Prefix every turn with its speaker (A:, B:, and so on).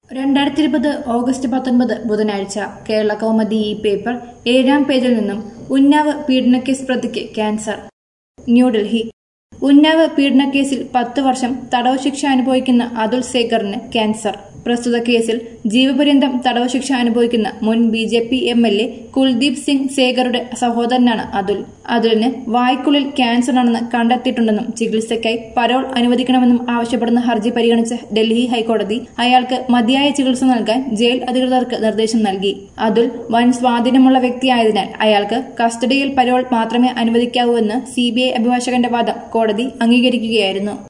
A: രണ്ടായിരത്തി ഇരുപത് ഓഗസ്റ്റ് പത്തൊൻപത് ബുധനാഴ്ച കേരള കൗമുദി ഈ പേപ്പർ ഏഴാം പേജിൽ നിന്നും ഉന്നാവ് പീഡനക്കേസ് പ്രതിക്ക് ക്യാൻസർ ന്യൂഡൽഹി ഉന്നാവ് പീഡനക്കേസിൽ പത്ത് വർഷം തടവ് ശിക്ഷ അനുഭവിക്കുന്ന അതുൽ സേഗറിന് ക്യാൻസർ പ്രസ്തുത കേസിൽ ജീവപര്യന്തം തടവ് ശിക്ഷ അനുഭവിക്കുന്ന മുൻ B J P M L A Kuldeep Singh സേഗറുടെ സഹോദരനാണ് അതുൽ അതുലിന് വായ്ക്കുള്ളിൽ ക്യാൻസറാണെന്ന് കണ്ടെത്തിയിട്ടുണ്ടെന്നും ചികിത്സയ്ക്കായി പരോൾ അനുവദിക്കണമെന്നും ആവശ്യപ്പെടുന്ന ഹർജി പരിഗണിച്ച ഡൽഹി ഹൈക്കോടതി അയാൾക്ക് മതിയായ ചികിത്സ നൽകാൻ ജയിൽ അധികൃതർക്ക് നിർദ്ദേശം നൽകി അതുൽ വൻ സ്വാധീനമുള്ള വ്യക്തിയായതിനാൽ അയാൾക്ക് കസ്റ്റഡിയിൽ പരോൾ മാത്രമേ അനുവദിക്കാവൂ എന്ന് സി ബി ഐ അഭിഭാഷകന്റെ വാദം കോടതി അംഗീകരിക്കുകയായിരുന്നു